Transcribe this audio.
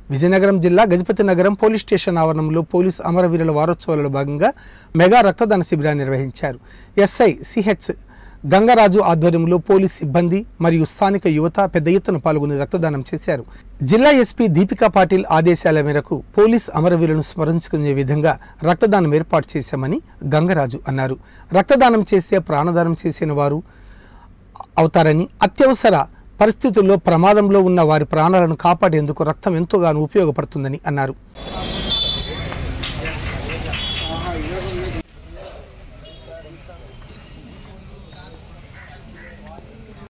విజయనగరం జిల్లా గజపతి నగరం police station ఆవరణంలో పోలీస్ అమరవీరుల వారోత్సవాలలో భాగంగా మెగా రక్తదాన శిబిరాన్ని నిర్వహించారు ఎస్ఐ సిహెచ్ గంగరాజు ఆధ్వర్యంలో పోలీస్ సిబ్బంది మరియు స్థానిక యువత పెద్ద ఎత్తున పాల్గొని రక్తదానం చేశారు జిల్లా ఎస్పీ దీపికా పాటిల్ ఆదేశాల మేరకు పోలీస్ అమరవీరులను స్మరించుకునే విధంగా రక్తదానం ఏర్పాటు చేశామని గంగరాజు అన్నారు రక్తదానం చేస్తే ప్రాణదానం చేసిన వారు అవుతారని అత్యవసర పరిస్థితుల్లో ప్రమాదంలో ఉన్న వారి ప్రాణాలను కాపాడేందుకు రక్తం ఎంతోగానో ఉపయోగపడుతుందని అన్నారు